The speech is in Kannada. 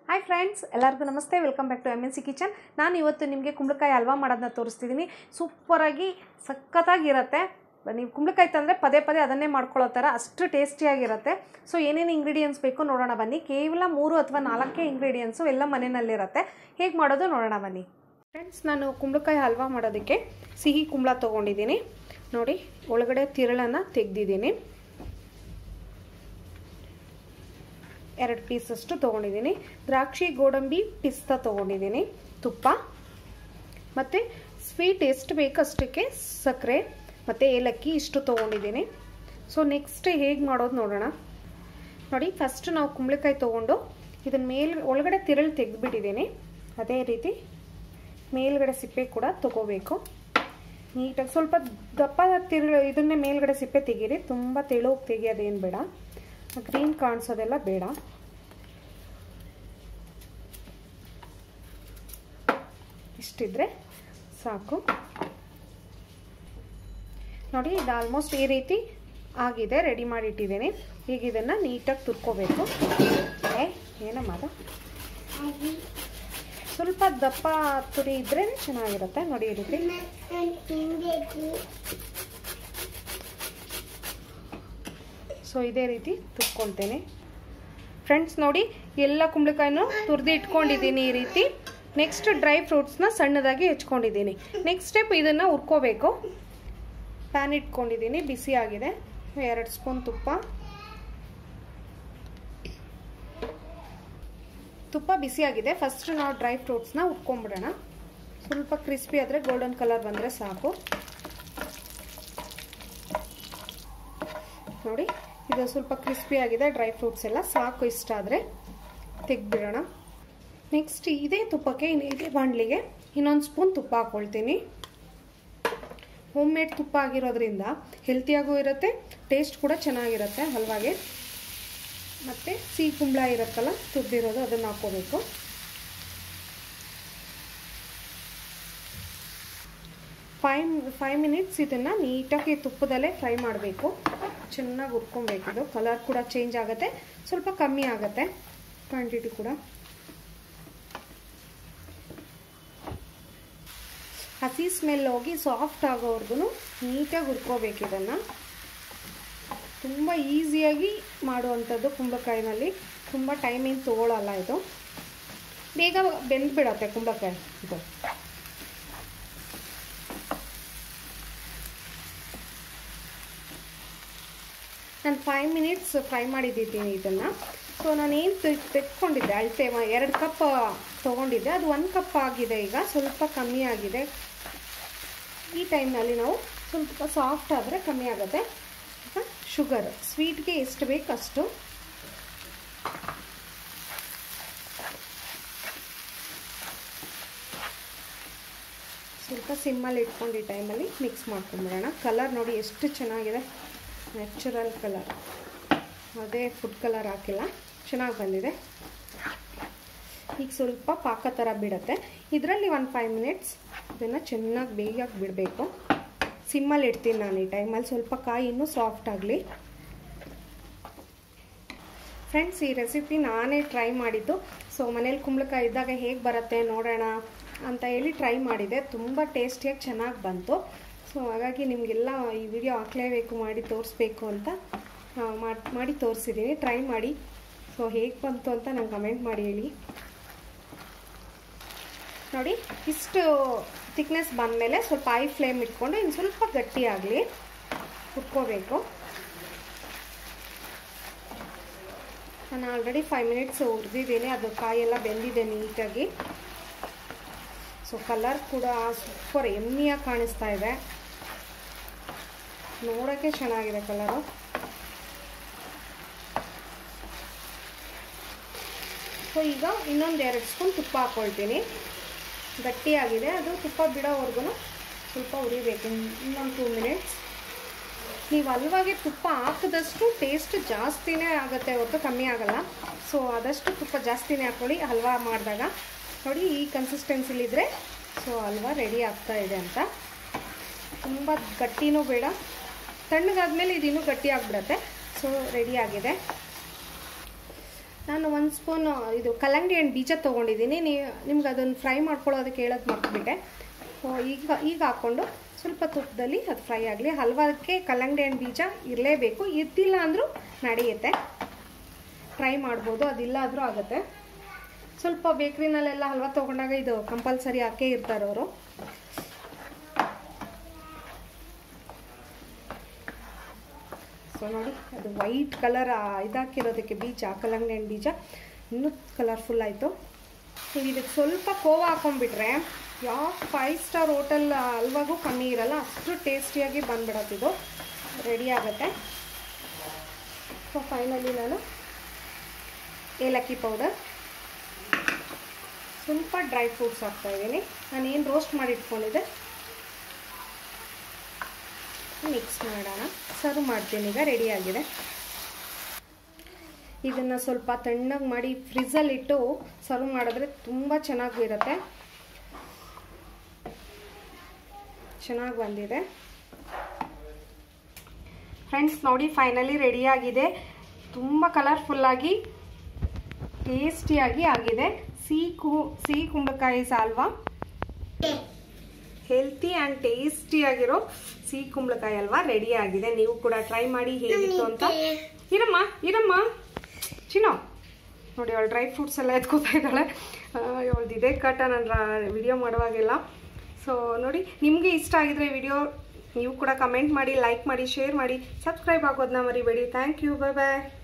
ಹಾಯ್ ಫ್ರೆಂಡ್ಸ್ ಎಲ್ಲರಿಗೂ ನಮಸ್ತೆ welcome back to M N C kitchen ನಾನು ಇವತ್ತು ನಿಮಗೆ ಕುಂಬಳಕಾಯಿ ಹಲ್ವಾ ಮಾಡೋದನ್ನ ತೋರಿಸ್ತಿದ್ದೀನಿ ಸೂಪರಾಗಿ ಸಖತ್ತಾಗಿರುತ್ತೆ ನೀವು ಕುಂಬಳಕಾಯಿ ತಂದರೆ ಪದೇ ಪದೇ ಅದನ್ನೇ ಮಾಡ್ಕೊಳ್ಳೋ ಥರ ಅಷ್ಟು ಟೇಸ್ಟಿಯಾಗಿರುತ್ತೆ ಸೊ ಏನೇನು ಇಂಗ್ರೀಡಿಯೆಂಟ್ಸ್ ಬೇಕು ನೋಡೋಣ ಬನ್ನಿ ಕೇವಲ ಮೂರು ಅಥವಾ ನಾಲ್ಕೇ ಇಂಗ್ರೀಡಿಯೆಂಟ್ಸು ಎಲ್ಲ ಮನೆಯಲ್ಲಿರುತ್ತೆ ಹೇಗೆ ಮಾಡೋದು ನೋಡೋಣ ಬನ್ನಿ ಫ್ರೆಂಡ್ಸ್ ನಾನು ಕುಂಬಳಕಾಯಿ ಹಲ್ವಾ ಮಾಡೋದಕ್ಕೆ ಸಿಹಿ ಕುಂಬಳ ತೊಗೊಂಡಿದ್ದೀನಿ ನೋಡಿ ಒಳಗಡೆ ತಿರಳನ್ನು ತೆಗೆದಿದ್ದೀನಿ ಎರಡು ಪೀಸಷ್ಟು ತೊಗೊಂಡಿದ್ದೀನಿ ದ್ರಾಕ್ಷಿ ಗೋಡಂಬಿ ಪಿಸ್ತಾ ತೊಗೊಂಡಿದ್ದೀನಿ ತುಪ್ಪ ಮತ್ತು ಸ್ವೀಟ್ ಎಷ್ಟು ಬೇಕು ಅಷ್ಟಕ್ಕೆ ಸಕ್ಕರೆ ಮತ್ತು ಏಲಕ್ಕಿ ಇಷ್ಟು ತೊಗೊಂಡಿದ್ದೀನಿ ಸೊ ನೆಕ್ಸ್ಟ್ ಹೇಗೆ ಮಾಡೋದು ನೋಡೋಣ ನೋಡಿ ಫಸ್ಟ್ ನಾವು ಕುಂಬಳಕಾಯಿ ತೊಗೊಂಡು ಇದನ್ನ ಮೇಲ್ ಒಳಗಡೆ ತಿರಳು ತೆಗೆದುಬಿಟ್ಟಿದ್ದೀನಿ ಅದೇ ರೀತಿ ಮೇಲ್ಗಡೆ ಸಿಪ್ಪೆ ಕೂಡ ತೊಗೋಬೇಕು ನೀಟಾಗಿ ಸ್ವಲ್ಪ ದಪ್ಪ ತಿರುಳು ಇದನ್ನೇ ಮೇಲ್ಗಡೆ ಸಿಪ್ಪೆ ತೆಗೀರಿ ತುಂಬ ತೆಳುಗೆ ತೆಗಿಯೋದೇನು ಬೇಡ ಗ್ರೀನ್ ಕಾಣಿಸೋದೆಲ್ಲ ಬೇಡ ಇಷ್ಟಿದ್ರೆ ಸಾಕು ನೋಡಿ ಇದು ಆಲ್ಮೋಸ್ಟ್ ಈ ರೀತಿ ಆಗಿದೆ ರೆಡಿ ಮಾಡಿ ಇಟ್ಟಿದ್ದೀನಿ ಈಗ ಇದನ್ನು ನೀಟಾಗಿ ತುರ್ಕೋಬೇಕು ಏ ಏನಮ್ಮ ಅದು ಸ್ವಲ್ಪ ದಪ್ಪ ತುರಿ ಇದ್ರೆ ಚೆನ್ನಾಗಿರುತ್ತೆ ನೋಡಿ ಈ ರೀತಿ ಸೊ ಇದೇ ರೀತಿ ತುರ್ಕೊಳ್ತೇನೆ ಫ್ರೆಂಡ್ಸ್ ನೋಡಿ ಎಲ್ಲ ಕುಂಬಳಕಾಯಿನೂ ತುರಿದು ಇಟ್ಕೊಂಡಿದ್ದೀನಿ ಈ ರೀತಿ ನೆಕ್ಸ್ಟ್ ಡ್ರೈ ಫ್ರೂಟ್ಸ್ನ ಸಣ್ಣದಾಗಿ ಹೆಚ್ಕೊಂಡಿದ್ದೀನಿ ನೆಕ್ಸ್ಟ್ ಸ್ಟೆಪ್ ಇದನ್ನು ಹುರ್ಕೋಬೇಕು ಪ್ಯಾನ್ ಇಟ್ಕೊಂಡಿದ್ದೀನಿ ಬಿಸಿ ಆಗಿದೆ ಎರಡು ಸ್ಪೂನ್ ತುಪ್ಪ ತುಪ್ಪ ಬಿಸಿಯಾಗಿದೆ ಫಸ್ಟ್ ನಾವು ಡ್ರೈ ಫ್ರೂಟ್ಸ್ನ ಉಟ್ಕೊಂಡ್ಬಿಡೋಣ ಸ್ವಲ್ಪ ಕ್ರಿಸ್ಪಿ ಆದರೆ ಗೋಲ್ಡನ್ ಕಲರ್ ಬಂದರೆ ಸಾಕು ನೋಡಿ ಇದು ಸ್ವಲ್ಪ ಕ್ರಿಸ್ಪಿ ಆಗಿದೆ ಡ್ರೈ ಫ್ರೂಟ್ಸ್ ಎಲ್ಲ ಸಾಕು ಇಷ್ಟ ಆದರೆ ತೆಗ್ಬಿಡೋಣ ನೆಕ್ಸ್ಟ್ ಇದೇ ತುಪ್ಪಕ್ಕೆ ಇದೇ ಬಾಣಲಿಗೆ ಇನ್ನೊಂದು ಸ್ಪೂನ್ ತುಪ್ಪ ಹಾಕ್ಕೊಳ್ತೀನಿ ಹೋಮ್ ಮೇಡ್ ತುಪ್ಪ ಆಗಿರೋದ್ರಿಂದ ಹೆಲ್ತಿಯಾಗೂ ಇರುತ್ತೆ ಟೇಸ್ಟ್ ಕೂಡ ಚೆನ್ನಾಗಿರುತ್ತೆ ಹಲ್ವಾಗೆ ಮತ್ತು ಸಿಹಿ ಕುಂಬಳ ಇರುತ್ತಲ್ಲ ತುರ್ದಿರೋದು ಅದನ್ನು ಹಾಕ್ಕೋಬೇಕು ಫೈವ್ ಫೈವ್ ಮಿನಿಟ್ಸ್ ಇದನ್ನು ನೀಟಾಗಿ ತುಪ್ಪದಲ್ಲೇ ಫ್ರೈ ಮಾಡಬೇಕು ಚೆನ್ನಾಗಿ ಹುರ್ಕೊಬೇಕು ಇದು ಕಲರ್ ಕೂಡ ಚೇಂಜ್ ಆಗುತ್ತೆ ಸ್ವಲ್ಪ ಕಮ್ಮಿ ಆಗುತ್ತೆ ಕ್ವಾಂಟಿಟಿ ಕೂಡ ಹಸಿ ಸ್ಮೆಲ್ ಹೋಗಿ ಸಾಫ್ಟ್ ಆಗೋವರೆಗೂ ನೀಟಾಗಿ ಹುರ್ಕೋಬೇಕು ಇದನ್ನು ತುಂಬ ಈಸಿಯಾಗಿ ಮಾಡುವಂಥದ್ದು ಕುಂಬಳಕಾಯಿನಲ್ಲಿ ತುಂಬ ಟೈಮಿಂಗ್ ತೊಗೊಳ್ಳಲ್ಲ ಇದು ಬೇಗ ಬೆಂದ್ಬಿಡತ್ತೆ ಕುಂಬಳಕಾಯಿ ಇದು ನಾನು ಫೈವ್ ಮಿನಿಟ್ಸ್ ಫ್ರೈ ಮಾಡಿದ್ದೀನಿ ಇದನ್ನು ಸೊ ನಾನು ಏನು ತೆಗೆದುಕೊಂಡಿದ್ದೆ ಅಳತೆ ಎರಡು ಕಪ್ ತೊಗೊಂಡಿದ್ದೆ ಅದು ಒಂದು ಕಪ್ ಆಗಿದೆ ಈಗ ಸ್ವಲ್ಪ ಕಮ್ಮಿ ಆಗಿದೆ ಈ ಟೈಮ್ನಲ್ಲಿ ನಾವು ಸ್ವಲ್ಪ ಸಾಫ್ಟ್ ಆದರೆ ಕಮ್ಮಿ ಆಗುತ್ತೆ ಶುಗರ್ ಸ್ವೀಟ್ಗೆ ಎಷ್ಟು ಬೇಕು ಅಷ್ಟು ಸ್ವಲ್ಪ ಸಿಮ್ಮಲ್ಲಿ ಇಟ್ಕೊಂಡು ಈ ಟೈಮಲ್ಲಿ ಮಿಕ್ಸ್ ಮಾಡ್ಕೊಂಬಿಡೋಣ ಕಲರ್ ನೋಡಿ ಎಷ್ಟು ಚೆನ್ನಾಗಿದೆ ನ್ಯಾಚುರಲ್ ಕಲರ್ ಅದೇ ಫುಡ್ ಕಲರ್ ಹಾಕಿಲ್ಲ ಚೆನ್ನಾಗಿ ಬಂದಿದೆ ಈಗ ಸ್ವಲ್ಪ ಪಾಕ ಥರ ಬಿಡುತ್ತೆ ಇದರಲ್ಲಿ ಒಂದು ಫೈವ್ ಮಿನಿಟ್ಸ್ ಇದನ್ನು ಚೆನ್ನಾಗಿ ಬೇಗ ಬಿಡಬೇಕು ಸಿಮ್ಮಲ್ಲಿ ಇಡ್ತೀನಿ ನಾನು ಈ ಟೈಮಲ್ಲಿ ಸ್ವಲ್ಪ ಕಾಯಿ ಇನ್ನೂ ಸಾಫ್ಟ್ ಆಗಲಿ ಫ್ರೆಂಡ್ಸ್ ಈ ರೆಸಿಪಿ ನಾನೇ ಟ್ರೈ ಮಾಡಿದ್ದು ಸೊ ಮನೇಲಿ ಕುಂಬಳಕಾಯಿ ಇದ್ದಾಗ ಹೇಗೆ ಬರುತ್ತೆ ನೋಡೋಣ ಅಂತ ಹೇಳಿ ಟ್ರೈ ಮಾಡಿದೆ ತುಂಬ ಟೇಸ್ಟಿಯಾಗಿ ಚೆನ್ನಾಗಿ ಬಂತು ಸೊ ಹಾಗಾಗಿ ನಿಮಗೆಲ್ಲ ಈ ವಿಡಿಯೋ ಹಾಕ್ಲೇಬೇಕು ಮಾಡಿ ತೋರಿಸ್ಬೇಕು ಅಂತ ಮಾಡಿ ತೋರಿಸಿದ್ದೀನಿ ಟ್ರೈ ಮಾಡಿ ಸೊ ಹೇಗೆ ಬಂತು ಅಂತ ನಂಗೆ ಕಮೆಂಟ್ ಮಾಡಿ ಹೇಳಿ ನೋಡಿ ಇಷ್ಟು ಥಿಕ್ನೆಸ್ ಬಂದಮೇಲೆ ಸ್ವಲ್ಪ ಐ ಫ್ಲೇಮ್ ಇಟ್ಕೊಂಡು ಇನ್ನು ಸ್ವಲ್ಪ ಗಟ್ಟಿಯಾಗಲಿ ಹುರ್ಕೋಬೇಕು ನಾನು ಆಲ್ರೆಡಿ ಫೈವ್ ಮಿನಿಟ್ಸ್ ಹುರಿದಿದ್ದೀನಿ ಅದು ಕಾಯೆಲ್ಲ ಬೆಂದಿದೆ ನೀಟಾಗಿ ಸೊ ಕಲರ್ ಕೂಡ ಸೂಪರ್ ಎಮ್ಮಿಯಾಗಿ ಕಾಣಿಸ್ತಾ ಇದೆ ನೋಡೋಕ್ಕೆ ಚೆನ್ನಾಗಿದೆ ಕಲರು ಸೊ ಈಗ ಇನ್ನೊಂದು ಎರಡು ಸ್ಪೂನ್ ತುಪ್ಪ ಹಾಕ್ಕೊಳ್ತೀನಿ ಗಟ್ಟಿಯಾಗಿದೆ ಅದು ತುಪ್ಪ ಬಿಡೋವರೆಗೂ ಸ್ವಲ್ಪ ಉರಿಬೇಕು ಇನ್ನೊಂದು ಟೂ ಮಿನಿಟ್ಸ್ ನೀವು ಹಲ್ವಾಗೆ ತುಪ್ಪ ಹಾಕಿದಷ್ಟು ಟೇಸ್ಟ್ ಜಾಸ್ತಿನೇ ಆಗುತ್ತೆ ಹೊರತು ಕಮ್ಮಿ ಆಗಲ್ಲ ಸೊ ಆದಷ್ಟು ತುಪ್ಪ ಜಾಸ್ತಿನೇ ಹಾಕ್ಕೊಳ್ಳಿ ಹಲ್ವಾ ಮಾಡಿದಾಗ ನೋಡಿ ಈ ಕನ್ಸಿಸ್ಟೆನ್ಸಿಲಿದ್ರೆ ಸೊ ಹಲ್ವಾ ರೆಡಿ ಆಗ್ತಾ ಇದೆ ಅಂತ ತುಂಬ ಗಟ್ಟಿನೂ ಬೇಡ ತಣ್ಣಗಾದ್ಮೇಲೆ ಇದು ಇನ್ನೂ ಗಟ್ಟಿ ಆಗಿಬಿಡತ್ತೆ ಸೊ ರೆಡಿ ಆಗಿದೆ ನಾನು ಒಂದು ಸ್ಪೂನ್ ಇದು ಕಲ್ಲಂಗಡಿ ಹಣ್ಣು ಬೀಜ ತೊಗೊಂಡಿದ್ದೀನಿ ನೀವು ನಿಮ್ಗೆ ಅದನ್ನು ಫ್ರೈ ಮಾಡ್ಕೊಳ್ಳೋದಕ್ಕೆ ಹೇಳೋದು ಮರ್ತ್ಬಿಟ್ಟೆ ಸೊ ಈಗ ಈಗ ಹಾಕ್ಕೊಂಡು ಸ್ವಲ್ಪ ತುಪ್ಪದಲ್ಲಿ ಅದು ಫ್ರೈ ಆಗಲಿ ಹಲ್ವಾಕ್ಕೆ ಕಲ್ಲಂಗಡಿ ಹಣ್ಣು ಬೀಜ ಇರಲೇಬೇಕು ಇದ್ದಿಲ್ಲ ಅಂದರೂ ನಡೆಯುತ್ತೆ ಟ್ರೈ ಮಾಡ್ಬೋದು ಅದಿಲ್ಲ ಆದರೂ ಆಗುತ್ತೆ ಸ್ವಲ್ಪ ಬೇಕ್ರಿನಲ್ಲೆಲ್ಲ ಹಲ್ವಾ ತೊಗೊಂಡಾಗ ಇದು ಕಂಪಲ್ಸರಿ ಹಾಕೇ ಇರ್ತಾರೆ ಅವರು ಸೊ ನೋಡಿ ಅದು ವೈಟ್ ಕಲರ್ ಇದಾಕಿರೋದಕ್ಕೆ ಬೀಜ ಕಲ್ಲಂಗಡಿ ಹಣ್ಣು ಬೀಜ ಇನ್ನೂ ಕಲರ್ಫುಲ್ ಆಯಿತು ನೀವು ಇದಕ್ಕೆ ಸ್ವಲ್ಪ ಕೋವಾ ಹಾಕೊಂಡ್ಬಿಟ್ರೆ ಯಾವ ಫೈವ್ ಸ್ಟಾರ್ ಹೋಟೆಲ್ ಅಲ್ವಾಗೂ ಕಮ್ಮಿ ಇರಲ್ಲ ಅಷ್ಟು ಟೇಸ್ಟಿಯಾಗಿ ಬಂದ್ಬಿಡತ್ತಿದು ರೆಡಿ ಆಗುತ್ತೆ ಸೊ ಫೈನಲಿ ನಾನು ಏಲಕ್ಕಿ ಪೌಡರ್ ಸ್ವಲ್ಪ ಡ್ರೈ ಫ್ರೂಟ್ಸ್ ಹಾಕ್ತಾಯಿದ್ದೀನಿ ನಾನು ಏನು ರೋಸ್ಟ್ ಮಾಡಿ ಇಟ್ಕೊಂಡಿದ್ದೆ ಮಿಕ್ಸ್ ಮಾಡೋಣ ಸರ್ವ್ ಮಾಡ್ತೀನಿ ಈಗ ರೆಡಿಯಾಗಿದೆ ಇದನ್ನು ಸ್ವಲ್ಪ ತಣ್ಣಗೆ ಮಾಡಿ ಫ್ರಿಜ್ಜಲ್ಲಿಟ್ಟು ಸರ್ವ್ ಮಾಡಿದ್ರೆ ತುಂಬ ಚೆನ್ನಾಗಿರುತ್ತೆ ಚೆನ್ನಾಗಿ ಬಂದಿದೆ ಫ್ರೆಂಡ್ಸ್ ನೋಡಿ ಫೈನಲಿ ರೆಡಿಯಾಗಿದೆ ತುಂಬ ಕಲರ್ಫುಲ್ಲಾಗಿ ಟೇಸ್ಟಿಯಾಗಿ ಆಗಿದೆ ಸಿಹಿ ಕು ಸಿಹಿ ಕುಂಬಳಕಾಯಿ ಸಾಲ್ವಾ ಹೆಲ್ತಿ ಆ್ಯಂಡ್ ಟೇಸ್ಟಿಯಾಗಿರೋ ಸಿಹಿ ಕುಂಬಳಕಾಯಿ ಅಲ್ವಾ ರೆಡಿ ಆಗಿದೆ ನೀವು ಕೂಡ ಟ್ರೈ ಮಾಡಿ ಹೇಗಿತ್ತು ಅಂತ ಇರಮ್ಮ ಇರಮ್ಮ ಚಿನ್ನೋ ನೋಡಿ ಅವಳು ಡ್ರೈ ಫ್ರೂಟ್ಸ್ ಎಲ್ಲ ಎತ್ಕೋತಾ ಇದ್ದಾಳೆ ಅವಳದ್ದು ಇದೇ ಕಟ ನಾನು ವಿಡಿಯೋ ಮಾಡುವಾಗೆಲ್ಲ ಸೊ ನೋಡಿ ನಿಮಗೆ ಇಷ್ಟ ಆಗಿದ್ರೆ ವಿಡಿಯೋ ನೀವು ಕೂಡ ಕಮೆಂಟ್ ಮಾಡಿ ಲೈಕ್ ಮಾಡಿ ಶೇರ್ ಮಾಡಿ ಸಬ್ಸ್ಕ್ರೈಬ್ ಆಗೋದನ್ನ ಮರಿಬೇಡಿ ಥ್ಯಾಂಕ್ ಯು ಬಾಯ್ ಬಾಯ್